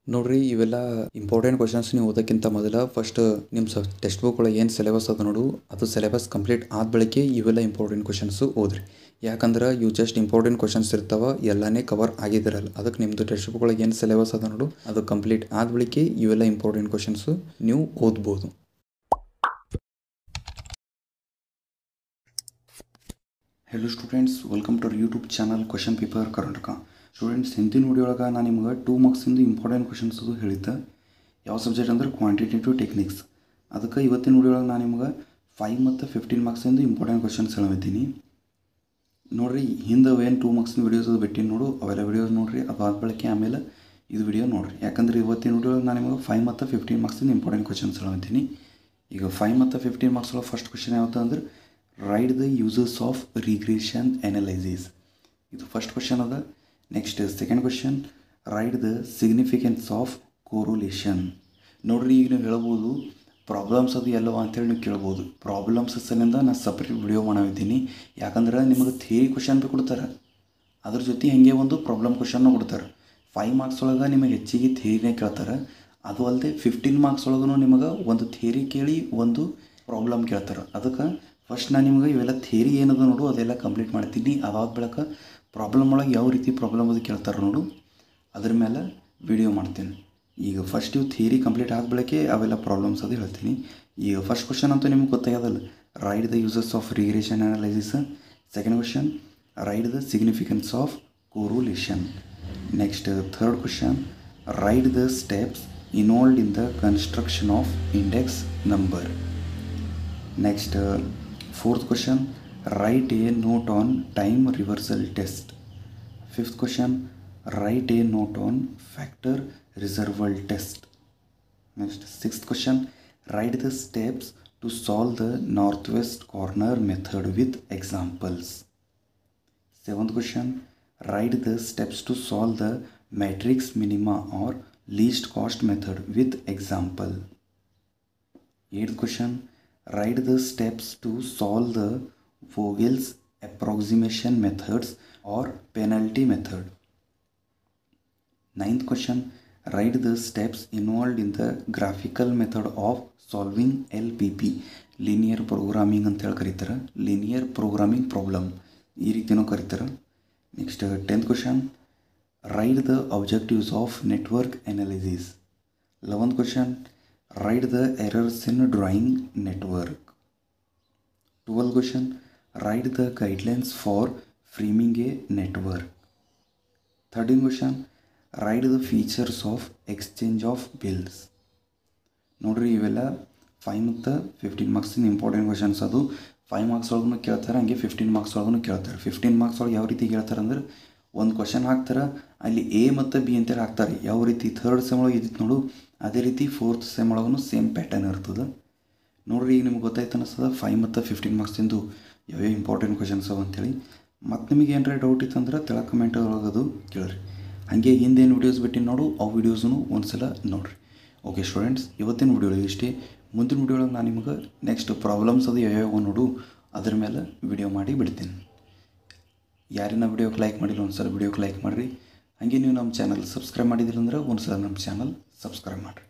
ನೋಡ್ರಿ ಇವೆಲ್ಲ important questions ನೀವು ಓದೋಕ್ಕಿಂತ ಮೊದಲ ಫಸ್ಟ್ ನಿಮ್ಮ ಸ ಟೆಕ್ಸ್ಟ್ ಬುಕ್ ಒಳಗೆ ಏನು ಸಿಲೆಬಸ್ ಅದ ನೋಡು ಅದು ಸಿಲೆಬಸ್ ಕಂಪ್ಲೀಟ್ ಆದ ಬಳಿಕೆ ಇವೆಲ್ಲ ಇಂಪಾರ್ಟೆಂಟ್ ಕ್ವಶನ್ಸು ಓದ್ರಿ ಯಾಕಂದ್ರೆ ಇವು ಜಸ್ಟ್ ಇಂಪಾರ್ಟೆಂಟ್ ಕ್ವಶನ್ಸ್ ಇರ್ತಾವ ಎಲ್ಲನೇ ಕವರ್ ಆಗಿದಿರಲ್ಲ ಅದಕ್ಕೆ ನಿಮ್ಮದು ಟೆಕ್ಸ್ಟ್ ಬುಕ್ ಒಳಗೆ ಏನು ಸಿಲೆಬಸ್ ಅದ ನೋಡು ಅದು ಕಂಪ್ಲೀಟ್ ಆದ ಬಳಿಕೆ ಇವೆಲ್ಲ ಇಂಪಾರ್ಟೆಂಟ್ ಕ್ವಶನ್ಸು ನೀವು ಓದ್ಬೋದು hello students welcome to YouTube channel question paper Karnataka students ಹಿಂದಿನ ವಿಡಿಯೋ ಒಳಗೆ ನಾನು ನಿಮ್ಗೆ ಟೂ ಮಾರ್ಕ್ಸಿಂದು ಇಂಪಾರ್ಟೆಂಟ್ ಕ್ವಶನ್ಸ್ ಅದು ಹೇಳಿದ್ದೆ ಯಾವ ಸಬ್ಜೆಕ್ಟ್ ಅಂದ್ರೆ ಕ್ವಾಂಟಿಟೇಟಿವ್ ಟೆಕ್ನಿಕ್ಸ್ ಅದಕ್ಕೆ ಇವತ್ತಿನ ವಿಡಿಯೋ ಒಳಗೆ ನಾನು ನಿಮ್ಗೆ ಫೈವ್ ಮತ್ತು ಫಿಫ್ಟೀನ್ ಮಾರ್ಕ್ಸಿಂದು ಇಂಪಾರ್ಟೆಂಟ್ ಕ್ವಶನ್ಸ್ ಹೇಳಿದ್ದೀನಿ ನೋಡಿರಿ ಹಿಂದೆ ಏನು ಟೂ ಮಾರ್ಕ್ಸಿನ ವೀಡಿಯೋಸ್ ಅದು ಬಿಟ್ಟಿನಿ ನೋಡು ಅವೆಲ್ಲ ವೀಡಿಯೋಸ್ ನೋಡಿರಿ ಅದಾದ ಬಳಿಕೆ ಆಮೇಲೆ ಇದು ವಿಡಿಯೋ ನೋಡಿರಿ ಯಾಕಂದ್ರೆ ಇವತ್ತಿನ ವಿಡಿಯೋ ನಾನು ನಿಮಗೆ ಫೈವ್ ಮತ್ತು ಫಿಫ್ಟೀನ್ ಮಾರ್ಕ್ಸಿಂದ ಇಂಪಾರ್ಟೆಂಟ್ ಕ್ವಶನ್ಸ್ ಹೇಳ್ತೀನಿ ಈಗ ಫೈವ್ ಮತ್ತು ಫಿಫ್ಟೀನ್ ಮಾರ್ಕ್ಸ್ ಒಳಗೆ ಫಸ್ಟ್ ಕ್ವಶನ್ ಯಾವುದು ಅಂದ್ರೆ write the uses of regression analysis ಇದು ಫಸ್ಟ್ ಕ್ವಶನ್ ಅದ next second question write the significance of correlation ನೋಡ್ರಿ ಈಗ ನೀವು ಹೇಳ್ಬೋದು ಪ್ರಾಬ್ಲಮ್ಸ್ ಅದು ಎಲ್ಲವ ಅಂತೇಳಿ ನೀವು ಕೇಳ್ಬೋದು ಪ್ರಾಬ್ಲಮ್ಸ್ ಸಲಿಂದ ನಾನು ಸಪ್ರೇಟ್ ವಿಡಿಯೋ ಮಾಡಿದ್ದೀನಿ ಯಾಕಂದ್ರೆ ನಿಮಗೆ ಥಿಯರಿ ಕ್ವಶನ್ ಭೀ ಕೊಡ್ತಾರೆ ಅದ್ರ ಜೊತೆ ಹಾಗೆ ಒಂದು ಪ್ರಾಬ್ಲಮ್ ಕ್ವಶನ್ನು ಕೊಡ್ತಾರೆ ಫೈವ್ ಮಾರ್ಕ್ಸ್ ಒಳಗೆ ನಿಮಗೆ ಹೆಚ್ಚಿಗೆ ಥಿಯರಿನೇ ಕೇಳ್ತಾರೆ ಅದು ಅಲ್ಲದೆ ಫಿಫ್ಟೀನ್ ಮಾರ್ಕ್ಸ್ ಒಳಗೂ ನಿಮಗೆ ಒಂದು ಥಿಯರಿ ಕೇಳಿ ಒಂದು ಪ್ರಾಬ್ಲಮ್ ಕೇಳ್ತಾರೆ ಅದಕ್ಕೆ ಫಸ್ಟ್ ನಾನು ನಿಮಗೆ ಇವೆಲ್ಲ ಥಿಯರಿ ಏನದ ನೋಡು ಅದೆಲ್ಲ ಕಂಪ್ಲೀಟ್ ಮಾಡ್ತೀನಿ ಅದಾದ ಬಳಿಕ ಪ್ರಾಬ್ಲಮ್ ಒಳಗೆ ಯಾವ ರೀತಿ ಪ್ರಾಬ್ಲಮ್ ಅದು ಕೇಳ್ತಾರೆ ನೋಡು ಅದ್ರ ಮೇಲೆ ವಿಡಿಯೋ ಮಾಡ್ತೀನಿ ಈಗ ಫಸ್ಟ್ ಇವು ಥಿಯರಿ ಕಂಪ್ಲೀಟ್ ಆದ ಬಳಿಕೆ ಅವೆಲ್ಲ ಪ್ರಾಬ್ಲಮ್ಸ್ ಅದು ಹೇಳ್ತೀನಿ ಈಗ ಫಸ್ಟ್ ಕ್ವಶನ್ ಅಂತೂ ನಿಮ್ಗೆ ಗೊತ್ತಾಗ್ಯದಲ್ಲ write the uses of regression analysis second question write the significance of correlation next third question write the steps involved in the construction of index number next fourth question write a note on time reversal test fifth question write a note on factor reversal test next sixth question write the steps to solve the north west corner method with examples seventh question write the steps to solve the matrix minima or least cost method with example eight question write the steps to solve the Vogel's approximation methods or penalty method. Ninth question write the steps involved in the graphical method of solving LPP linear programming ಅಂತ ಹೇಳಿ ಕರೀತಾರೆ linear programming problem ಈ ರೀತಿನೂ ಕರೀತಾರೆ next tenth question write the objectives of network analysis eleventh question write the errors in drawing network 12 question write the guidelines for framing a network 13 question write the features of exchange of bills ನೋಡ್ರಿ ಇವೆಲ್ಲ five ಮತ್ತು fifteen ಮಾರ್ಕ್ಸಿನ important questions ಅದು five marks ಒಳಗೂ ಕೇಳ್ತಾರೆ ಹಂಗೆ fifteen marks ಒಳಗೂ ಕೇಳ್ತಾರೆ ಫಿಫ್ಟೀನ್ ಮಾರ್ಕ್ಸ್ ಒಳಗೆ ಯಾವ ರೀತಿ ಕೇಳ್ತಾರೆ ಅಂದ್ರೆ ಒಂದು ಕ್ವಶನ್ ಹಾಕ್ತಾರೆ ಅಲ್ಲಿ ಎ ಮತ್ತು ಬಿ ಅಂತೇಳಿ ಹಾಕ್ತಾರೆ ಯಾವ ರೀತಿ ಥರ್ಡ್ ಸೆಮ್ ಒಳಗೆ ಇದ್ದಿತ್ತು ನೋಡು ಅದೇ ರೀತಿ ಫೋರ್ತ್ ಸೆಮ್ ಒಳಗೂ ಸೇಮ್ ಪ್ಯಾಟರ್ನ್ ಇರ್ತದೆ ನೋಡ್ರಿ ಈಗ ನಿಮ್ಗೆ ಗೊತ್ತಾಯ್ತು ಅನಿಸ್ತದೆ ಫೈವ್ ಮತ್ತು ಫಿಫ್ಟೀನ್ ಮಾರ್ಕ್ಸಿಂದು ಯಾವ್ಯಾವ ಇಂಪಾರ್ಟೆಂಟ್ ಕ್ವಶನ್ಸ್ ಅವ ಅಂತೇಳಿ ಮತ್ತು ನಿಮಗೆ ಏನಾರ ಡೌಟ್ ಇತ್ತಂದ್ರೆ ತೆಳ ಕಮೆಂಟ್ ಒಳಗೆ ಅದು ಕೇಳ್ರಿ ಹಾಗೆ ಹಿಂದೇನು ವೀಡಿಯೋಸ್ ಬಿಟ್ಟಿನಿ ನೋಡು ಅವು ವೀಡಿಯೋಸೂ ಒಂದು ಸಲ ನೋಡಿರಿ ಓಕೆ ಸ್ಟೂಡೆಂಟ್ಸ್ ಇವತ್ತಿನ ವಿಡಿಯೋ ಇಷ್ಟೇ ಮುಂದಿನ ವಿಡಿಯೋ ಒಳಗೆ ನಾನು ನಿಮಗೆ ನೆಕ್ಸ್ಟ್ ಪ್ರಾಬ್ಲಮ್ಸ್ ಅದು ಯಾವ್ಯಾವ ನೋಡು ಅದ್ರ ಮೇಲೆ ವಿಡಿಯೋ ಮಾಡಿ ಬಿಡ್ತೀನಿ ಯಾರಿನ ವಿಡಿಯೋಕ್ಕೆ ಲೈಕ್ ಮಾಡಿಲ್ಲ ಒಂದು ಸಲ ವಿಡಿಯೋಕ್ಕೆ ಲೈಕ್ ಮಾಡಿರಿ ಹಾಗೆ ನೀವು ನಮ್ಮ ಚಾನಲ್ ಸಬ್ಸ್ಕ್ರೈಬ್ ಮಾಡಿದಿಲ್ಲ ಅಂದ್ರೆ ಒಂದು ಸಲ ನಮ್ಮ ಚಾನಲ್ ಸಬ್ಸ್ಕ್ರೈಬ್ ಮಾಡಿರಿ